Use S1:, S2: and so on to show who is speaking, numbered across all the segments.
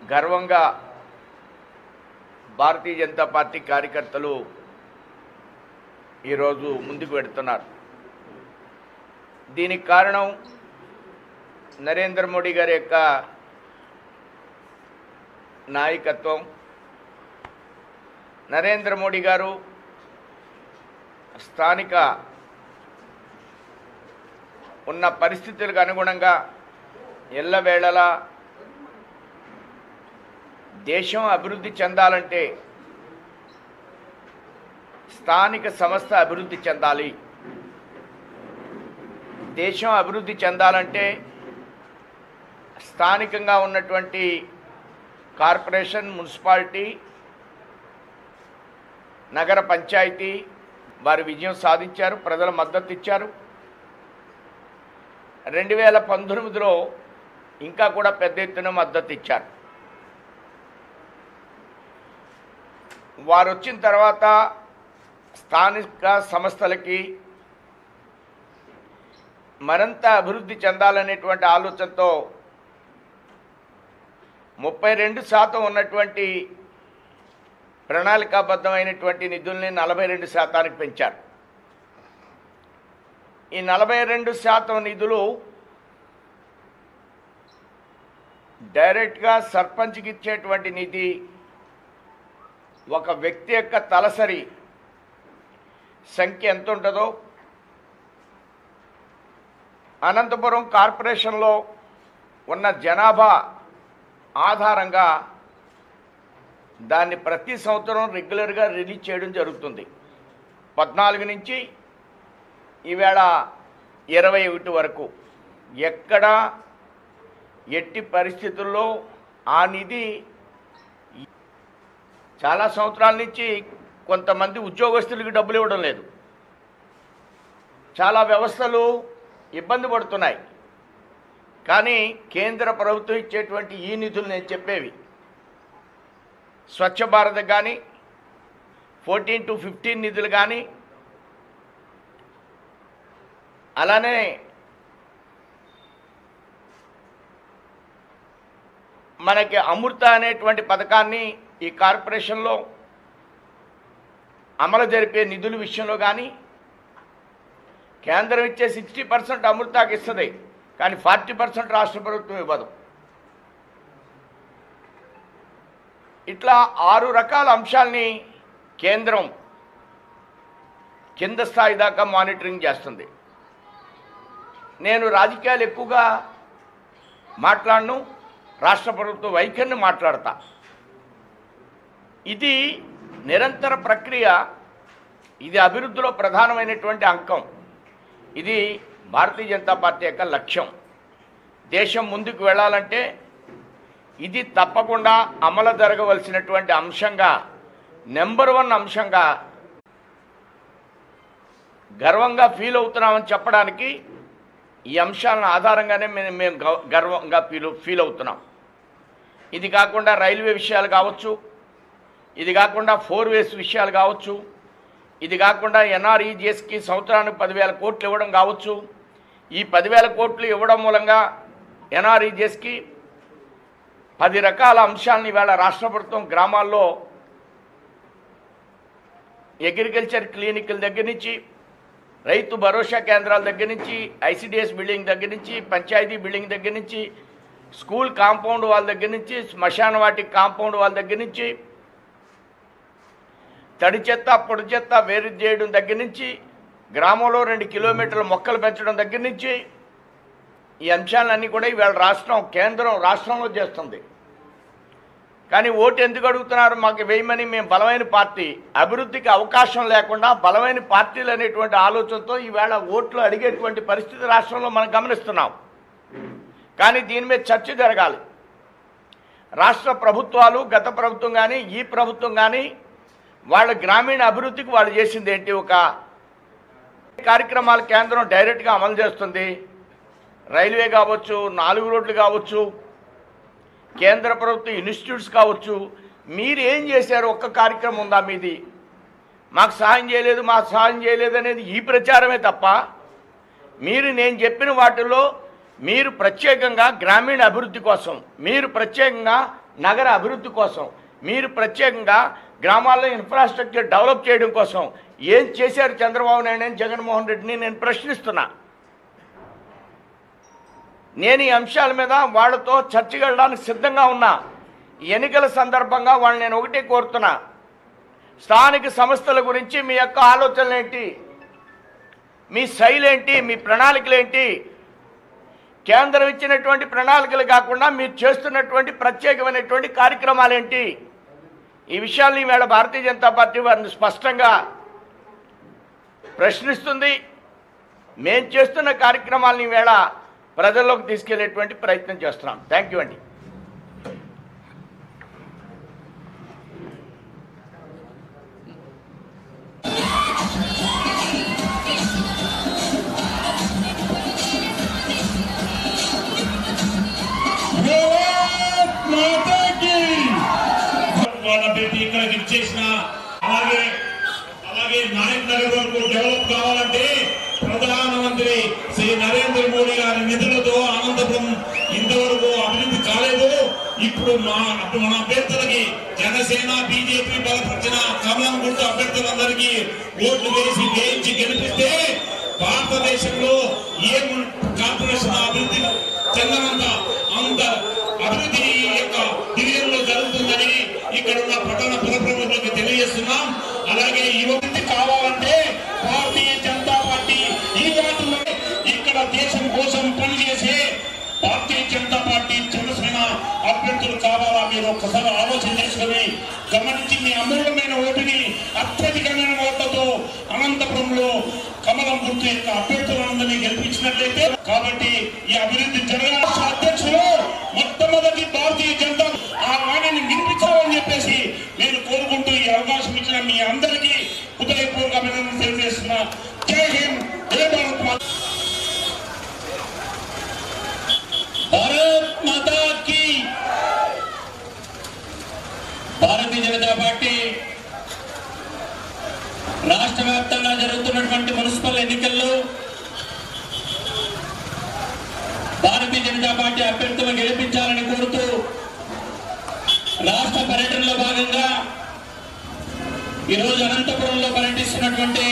S1: గర్వంగా భారతీయ జనతా పార్టీ కార్యకర్తలు ఈరోజు ముందుకు పెడుతున్నారు దీనికి కారణం నరేంద్ర మోడీ గారి యొక్క నాయకత్వం నరేంద్ర మోడీ గారు స్థానిక ఉన్న పరిస్థితులకు అనుగుణంగా ఎల్లవేళలా దేశం అభివృద్ధి చెందాలంటే స్థానిక సంస్థ అభివృద్ధి చెందాలి దేశం అభివృద్ధి చెందాలంటే స్థానికంగా ఉన్నటువంటి కార్పొరేషన్ మున్సిపాలిటీ నగర పంచాయతీ వారి విజయం సాధించారు ప్రజల మద్దతు ఇచ్చారు రెండు వేల పంతొమ్మిదిలో ఇంకా కూడా పెద్ద ఎత్తున మద్దతు ఇచ్చారు వారు వచ్చిన తర్వాత స్థానిక సంస్థలకి మరింత అభివృద్ధి చెందాలనేటువంటి ఆలోచనతో ముప్పై రెండు శాతం ఉన్నటువంటి ప్రణాళికాబద్ధమైనటువంటి నిధుల్ని నలభై రెండు శాతానికి పెంచారు ఈ నలభై రెండు శాతం నిధులు డైరెక్ట్గా సర్పంచ్కి ఇచ్చేటువంటి నిధి ఒక వ్యక్తి యొక్క తలసరి సంఖ్య ఎంత ఉంటుందో అనంతపురం కార్పొరేషన్లో ఉన్న జనాభా ఆధారంగా దాన్ని ప్రతి సంవత్సరం రెగ్యులర్గా రిలీజ్ చేయడం జరుగుతుంది పద్నాలుగు నుంచి ఈవేళ ఇరవై ఒకటి వరకు ఎక్కడ ఎట్టి పరిస్థితుల్లో ఆ నిధి చాలా సంవత్సరాల నుంచి కొంతమంది ఉద్యోగస్తులకు డబ్బులు ఇవ్వడం లేదు చాలా వ్యవస్థలు ఇబ్బంది పడుతున్నాయి కానీ కేంద్ర ప్రభుత్వం ఇచ్చేటువంటి ఈ నిధులు నేను చెప్పేవి స్వచ్ఛ భారత్ కానీ ఫోర్టీన్ టు ఫిఫ్టీన్ నిధులు కానీ అలానే మనకి అమృత అనేటువంటి పథకాన్ని ఈ కార్పొరేషన్లో అమలు జరిపే నిధుల విషయంలో కానీ కేంద్రం ఇచ్చే సిక్స్టీ పర్సెంట్ అమృతాకి ఇస్తుంది కానీ ఫార్టీ పర్సెంట్ రాష్ట్ర ప్రభుత్వం ఇవ్వదు ఇట్లా ఆరు రకాల అంశాల్ని కేంద్రం కింద స్థాయి దాకా మానిటరింగ్ చేస్తుంది నేను రాజకీయాలు ఎక్కువగా మాట్లాడను రాష్ట్ర ప్రభుత్వ వైఖరిని మాట్లాడతా ఇది నిరంతర ప్రక్రియ ఇది అభివృద్ధిలో ప్రధానమైనటువంటి అంకం ఇది భారతీయ జనతా పార్టీ యొక్క లక్ష్యం దేశం ముందుకు వెళ్ళాలంటే ఇది తప్పకుండా అమలు జరగవలసినటువంటి అంశంగా నెంబర్ వన్ అంశంగా గర్వంగా ఫీల్ అవుతున్నామని చెప్పడానికి ఈ అంశాలను ఆధారంగానే మేము మేము గ- గర్వంగా ఫీల్ ఫీల్ అవుతున్నాం ఇది కాకుండా రైల్వే విషయాలు కావచ్చు ఇది కాకుండా ఫోర్ వేస్ విషయాలు కావచ్చు ఇది కాకుండా ఎన్ఆర్ఈజిఎస్కి సంవత్సరానికి పదివేల కోట్లు ఇవ్వడం కావచ్చు ఈ పదివేల కోట్లు ఇవ్వడం మూలంగా ఎన్ఆర్ఈజిఎస్కి పది రకాల అంశాలను ఇవాళ రాష్ట్ర ప్రభుత్వం గ్రామాల్లో అగ్రికల్చర్ క్లినిక్ల దగ్గర నుంచి రైతు భరోసా కేంద్రాల దగ్గర నుంచి ఐసిడిఎస్ బిల్డింగ్ దగ్గర నుంచి పంచాయతీ బిల్డింగ్ దగ్గర నుంచి స్కూల్ కాంపౌండ్ వాళ్ళ దగ్గర నుంచి శ్మశాన వాటి కాంపౌండ్ వాళ్ళ దగ్గర నుంచి తడి చెత్త పొడి చెత్త వేరు చేయడం దగ్గర నుంచి గ్రామంలో రెండు కిలోమీటర్ల మొక్కలు పెంచడం దగ్గర నుంచి ఈ అంశాలన్నీ కూడా ఇవాళ రాష్ట్రం కేంద్రం రాష్ట్రంలో చేస్తుంది కానీ ఓటు ఎందుకు అడుగుతున్నారు మాకు వేయమని మేము బలమైన పార్టీ అభివృద్ధికి అవకాశం లేకుండా బలమైన పార్టీలు అనేటువంటి ఆలోచనతో ఈవేళ ఓట్లు అడిగేటువంటి పరిస్థితి రాష్ట్రంలో మనం గమనిస్తున్నాం కానీ దీని మీద చర్చ జరగాలి రాష్ట్ర ప్రభుత్వాలు గత ప్రభుత్వం కానీ ఈ ప్రభుత్వం కానీ వాళ్ళ గ్రామీణ అభివృద్ధికి వాళ్ళు చేసింది ఏంటి ఒక కార్యక్రమాలు కేంద్రం డైరెక్ట్గా అమలు చేస్తుంది రైల్వే కావచ్చు నాలుగు రోడ్లు కావచ్చు కేంద్ర ప్రభుత్వ ఇన్స్టిట్యూట్స్ కావచ్చు మీరు ఏం చేశారు ఒక్క కార్యక్రమం ఉందా మీది మాకు సహాయం చేయలేదు మాకు సహాయం చేయలేదు అనేది ఈ ప్రచారమే తప్ప మీరు నేను చెప్పిన వాటిలో మీరు ప్రత్యేకంగా గ్రామీణ అభివృద్ధి కోసం మీరు ప్రత్యేకంగా నగర అభివృద్ధి కోసం మీరు ప్రత్యేకంగా గ్రామాల్లో ఇన్ఫ్రాస్ట్రక్చర్ డెవలప్ చేయడం కోసం ఏం చేశారు చంద్రబాబు నాయుడు అని జగన్మోహన్ రెడ్డిని నేను ప్రశ్నిస్తున్నా నేను ఈ అంశాల మీద వాళ్ళతో చర్చకి వెళ్ళడానికి సిద్ధంగా ఉన్నా ఎన్నికల సందర్భంగా వాళ్ళు నేను ఒకటే కోరుతున్నా స్థానిక సంస్థల గురించి మీ యొక్క ఆలోచనలు ఏంటి మీ శైలి ఏంటి మీ ప్రణాళికలు ఏంటి కేంద్రం ఇచ్చినటువంటి ప్రణాళికలు కాకుండా మీరు చేస్తున్నటువంటి ప్రత్యేకమైనటువంటి కార్యక్రమాలు ఏంటి ఈ విషయాల్ని ఈవేళ భారతీయ జనతా పార్టీ వారిని స్పష్టంగా ప్రశ్నిస్తుంది మేం చేస్తున్న కార్యక్రమాలని ఈవేళ ప్రజల్లోకి తీసుకెళ్లేటువంటి ప్రయత్నం చేస్తున్నాం థ్యాంక్ యూ అండి
S2: భారత్ మాతాకి వాళ్ళ పెట్టి ఇక్కడికి ఇచ్చేసిన అలాగే అలాగే నాయక్ నగర్ వరకు డెవలప్ కావాలంటే ప్రధానమంత్రి శ్రీ నరేంద్ర మోడీ గారి నిధులతో అనంతపురం ఇంతవరకు అభివృద్ధి కాలేదు ఇప్పుడు మా అప్పుడు మన అభ్యర్థులకి జనసేన బీజేపీ బలపరిచిన కమలం గుర్తు అభ్యర్థులందరికీ ఓట్లు వేసి వేయించి గెలిపిస్తే భారతదేశంలో ఏ కార్పొరేషన్ అభివృద్ధి చెందనంత అంత అభివృద్ధి ఈ యొక్క డివిజన్లో జరుగుతుందని ఇక్కడ ఉన్న పట్టణ పుర ప్రముఖులకు తెలియజేస్తున్నాం అలాగే యువతి కావాలంటే భారతీయ జనతా పార్టీ ఈ వాటిలో ఇక్కడ దేశం కోసం పనిచేసే భారతీయ జనతా పార్టీ జనసేన అభ్యర్థులు కావాలా మీరు ఒక్కసారి ఆలోచన చేసుకుని గమనించి మీ అమూల్యమైన ఓటుని అత్యధికమైన ఓట్లతో అనంతపురంలో కమలం గుర్తు యొక్క అభ్యర్థులందరినీ గెలిపించినట్లయితే కాబట్టి ఈ అభివృద్ధి జరగాల అధ్యక్షులు మొట్టమొదటి భారతీయ జనతా ఆ వాణిని వినిపించాలని చెప్పేసి నేను కోరుకుంటూ ఈ అవకాశం ఇచ్చిన మీ అందరికీ హృదయపూర్వక అభినందనలు తెలియజేస్తున్నా జై హింద్ జై భారత్ మాతా.
S3: భారత్ మాతా కీ భారతీయ జనతా పార్టీ రాష్ట్ర వ్యాప్తంగా జరుగుతున్నటువంటి మున్సిపల్ ఎన్నికల్లో భారతీయ జనతా పార్టీ అభ్యర్థులను గెలిపించాలని కోరుతూ రాష్ట్ర పర్యటనలో భాగంగా ఈరోజు అనంతపురంలో పర్యటిస్తున్నటువంటి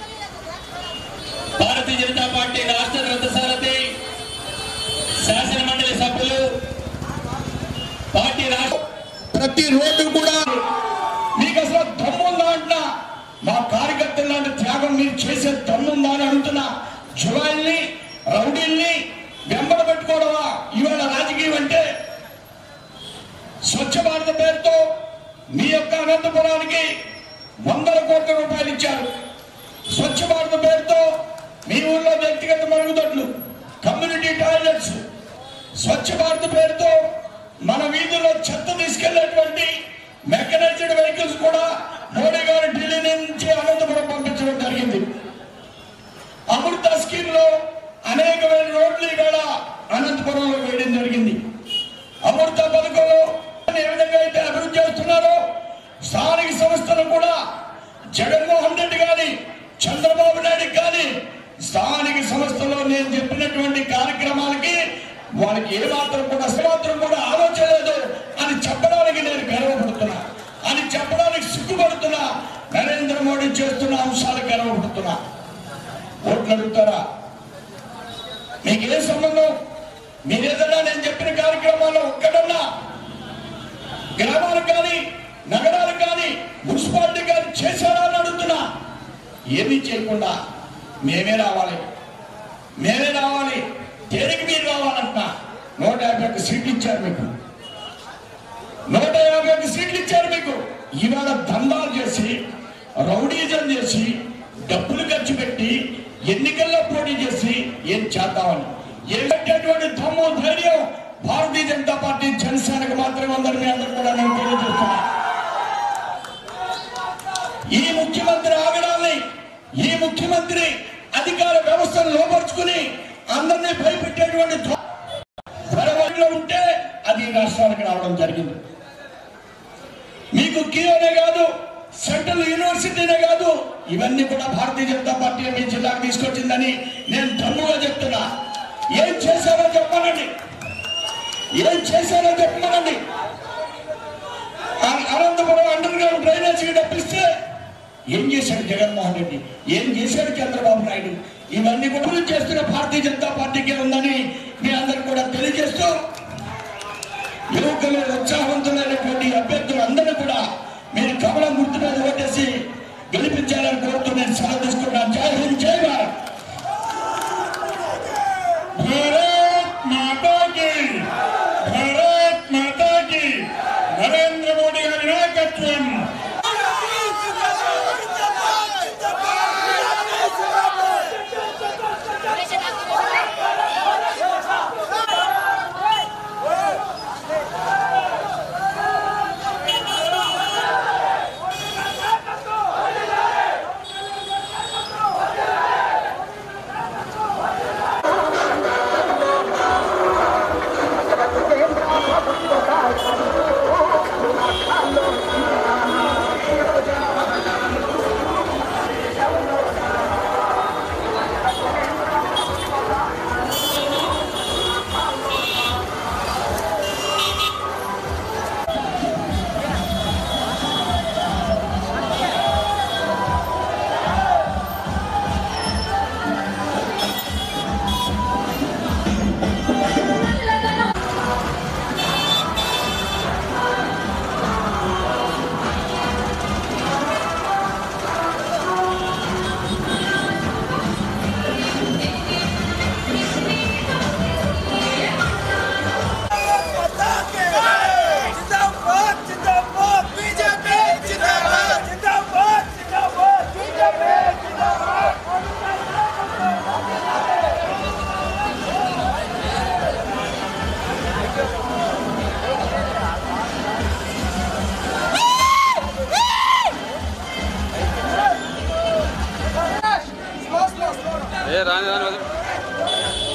S3: భారతీయ జనతా పార్టీ రాష్ట్ర రథసారథి శాసన మండలి సభ్యులు పార్టీ రాష్ట్ర
S4: ప్రతి రోడ్డు కూడా మీకు అసలు దమ్ముందా అంటున్నా మా కార్యకర్తల లాంటి త్యాగం మీరు చేసే దమ్ముందా అని అడుగుతున్నా జువాయిల్ని రౌడీల్ని వెంబడ పెట్టుకోవడమా ఇవాళ రాజకీయం అంటే స్వచ్ఛ భారత పేరుతో మీ యొక్క అనంతపురానికి వందల కోట్ల రూపాయలు ఇచ్చారు స్వచ్ఛ భారత పేరుతో మీ ఊళ్ళో వ్యక్తిగత మరుగుదొడ్లు కమ్యూనిటీ టాయిలెట్స్ స్వచ్ఛ భారత్ పేరుతో మన వీధుల్లో చెత్త తీసుకెళ్లేటువంటి మెకనైజ్డ్ వెహికల్స్ కూడా మోడీ గారు ఢిల్లీ నుంచి అనంతపురం పంపించడం జరిగింది అమృత స్కీమ్ లో అనేకమైన రోడ్లు ఈవేళ అనంతపురంలో వేయడం జరిగింది అమృత పథకంలో ఏ విధంగా అయితే అభివృద్ధి చేస్తున్నారో స్థానిక సంస్థలు కూడా జగన్మోహన్ రెడ్డి గాని చంద్రబాబు నాయుడు కానీ స్థానిక సంస్థలో నేను చెప్పినటువంటి కార్యక్రమాలకి వాళ్ళకి ఏమాత్రం కూడా అసమాత్రం కూడా ఆలోచన లేదు అని చెప్పడానికి నేను గర్వపడుతున్నా అని చెప్పడానికి సిగ్గుపడుతున్నా నరేంద్ర మోడీ చేస్తున్న అంశాలు గర్వపడుతున్నా ఓట్లు అడుగుతారా మీకు ఏ సంబంధం మీరేదన్నా నేను చెప్పిన కార్యక్రమాల్లో ఒక్కడన్నా గ్రామాలకు కానీ నగరాలకు కానీ మున్సిపాలిటీ కానీ చేశారా అని అడుగుతున్నా ఏమీ చేయకుండా మేమే రావాలి మేమే రావాలి దేనికి మీరు రావాలంటున్నా నూట యాభై ఒక్క సీట్లు ఇచ్చారు మీకు నూట యాభై ఒక్క సీట్లు ఇచ్చారు మీకు ఇవాళ దందాలు చేసి రౌడీజం చేసి డబ్బులు ఖర్చు పెట్టి ఎన్నికల్లో పోటీ చేసి ఏం చేద్దామని ఏం పెట్టేటువంటి దమ్ము ధైర్యం భారతీయ జనతా పార్టీ జనసేనకు మాత్రమే ఉందని మీ అందరూ కూడా నేను తెలియజేస్తున్నా ఈ ముఖ్యమంత్రి ఆగడాన్ని ఈ ముఖ్యమంత్రి అధికార వ్యవస్థను లోపరుచుకుని అందరినీ భయపెట్టేటువంటి ధో- ధరవాడిలో ఉంటే అది ఈ రాష్ట్రానికి రావడం జరిగింది మీకు కియోనే కాదు సెంట్రల్ యూనివర్సిటీనే కాదు ఇవన్నీ కూడా భారతీయ జనతా పార్టీ మీ జిల్లాకు తీసుకొచ్చిందని నేను దమ్ముగా చెప్తున్నా ఏం చేశారో చెప్పమనండి ఏం చేశారో చెప్పమనండి అనంతపురం అండర్ గ్రౌండ్ డ్రైనేజీకి డబ్బిస్తే ఏం చేశాడు జగన్మోహన్ రెడ్డి ఏం చేశాడు చంద్రబాబు నాయుడు ఇవన్నీ కూడా అభివృద్ధి చేస్తున్న భారతీయ జనతా పార్టీకే ఉందని మీ అందరికి కూడా తెలియజేస్తూ యువకులు ఉత్సాహవంతులైనటువంటి అభ్యర్థులు అందరూ కూడా మీరు కమలం గుర్తు మీద ఓటేసి గెలిపించాలని కోరుతూ నేను సెలవు తీసుకున్నాను జై హింద్ జై భారత్
S2: భారత్ మాతా కి భారత్ మాతా కి నరేంద్ర మోడీ గారి నాయకత్వం
S5: जिंदाबाद जिंदाबाद बीजेपी जिंदाबाद जिंदाबाद जिंदाबाद बीजेपी जिंदाबाद
S6: ఏ రాని రాని వదిలి